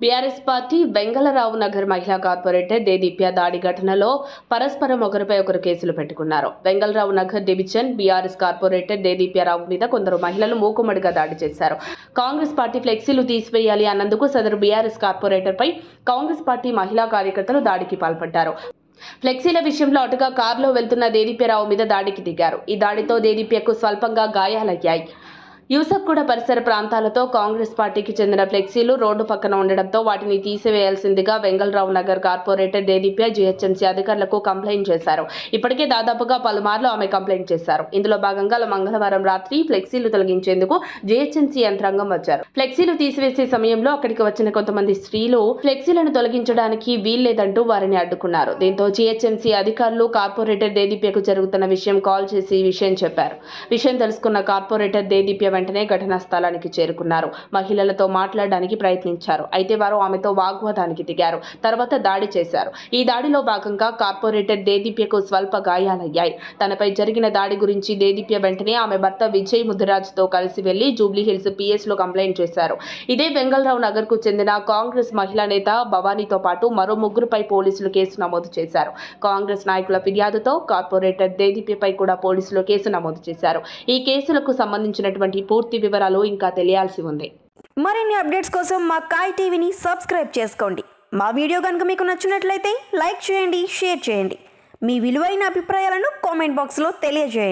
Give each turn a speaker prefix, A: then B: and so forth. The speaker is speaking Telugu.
A: బీఆర్ఎస్ పార్టీ వెంగళరావు నగర్ మహిళా కార్పొరేటర్ దేదీప్య దాడి ఘటనలో పరస్పరం ఒకరిపై ఒకరు కేసులు పెట్టుకున్నారు Vengal Rao Nagar division BRS corporator Dedeepya Rao మీద కొందరు మహిళలు మూకుమ్మడిగా దాడి చేశారు కాంగ్రెస్ పార్టీ ఫ్లెక్సీలు తీసివేయాలి అన్నందుకు సదరు బీఆర్ఎస్ కార్పొరేటర్పై కాంగ్రెస్ పార్టీ మహిళా కార్యకర్తలు దాడికి పాల్పడ్డారు ఫ్లెక్సీల విషయంలో అటుగా కారులో వెళ్తున్న దేదీప్యరావు మీద దాడికి దిగారు ఈ దాడితో దేదీప్యకు స్వల్పంగా గాయాలయ్యాయి యూసఫ్గూడ పరిసర ప్రాంతాలతో కాంగ్రెస్ పార్టీకి చెందిన ఫ్లెక్సీలు రోడ్డు పక్కన ఉండడంతో వాటిని తీసివేయాల్సిందిగా వెంగళరావు నగర్ కార్పొరేటర్ దేదీప్య జీహెచ్ఎంసీ అధికారులకు కంప్లైంట్ చేశారు ఇప్పటికే దాదాపుగా పలుమార్లు ఆమె కంప్లైంట్ చేశారు ఇందులో భాగంగా మంగళవారం రాత్రి ఫ్లెక్సీలు తొలగించేందుకు జీహెచ్ఎంసీ యంత్రాంగం వచ్చారు ఫ్లెక్సీలు తీసివేసే సమయంలో అక్కడికి వచ్చిన కొంతమంది స్త్రీలు ఫ్లెక్సీలను తొలగించడానికి వీల్లేదంటూ వారిని అడ్డుకున్నారు దీంతో జీహెచ్ఎంసీ అధికారులు కార్పొరేటర్ దేదీప్యకు జరుగుతున్న విషయం కాల్ చేసి ఈ విషయం చెప్పారు విషయం తెలుసుకున్న కార్పొరేటర్ దేదీప్య వెంటనే ఘటనా స్థలానికి చేరుకున్నారు మహిళలతో మాట్లాడడానికి ప్రయత్నించారు అయితే వారు ఆమెతో వాగ్వాదానికి దిగారు తర్వాత దాడి చేశారు ఈ దాడిలో భాగంగా కార్పొరేటర్ దేదీప్యకు స్వల్ప గాయాలయ్యాయి తనపై జరిగిన దాడి గురించి దేదీప్య వెంటనే ఆమె భర్త విజయ్ ముదిరాజ్తో కలిసి వెళ్లి జూబ్లీ హిల్స్ పిఎస్ లో కంప్లైంట్ చేశారు ఇదే వెంగళరావు నగర్ కు చెందిన కాంగ్రెస్ మహిళా నేత భవానీతో పాటు మరో ముగ్గురుపై పోలీసులు కేసు నమోదు చేశారు కాంగ్రెస్ నాయకుల ఫిర్యాదుతో కార్పొరేటర్ దేదీప్యపై కూడా పోలీసులు కేసు నమోదు చేశారు ఈ కేసులకు సంబంధించినటువంటి పూర్తి వివరాలు ఇంకా తెలియాల్సి ఉంది
B: మరిన్ని అప్డేట్స్ కోసం మా కాయ్ టీవీని సబ్స్క్రైబ్ చేసుకోండి మా వీడియో కనుక మీకు నచ్చినట్లయితే లైక్ చేయండి షేర్ చేయండి మీ విలువైన అభిప్రాయాలను కామెంట్ బాక్స్లో తెలియజేయండి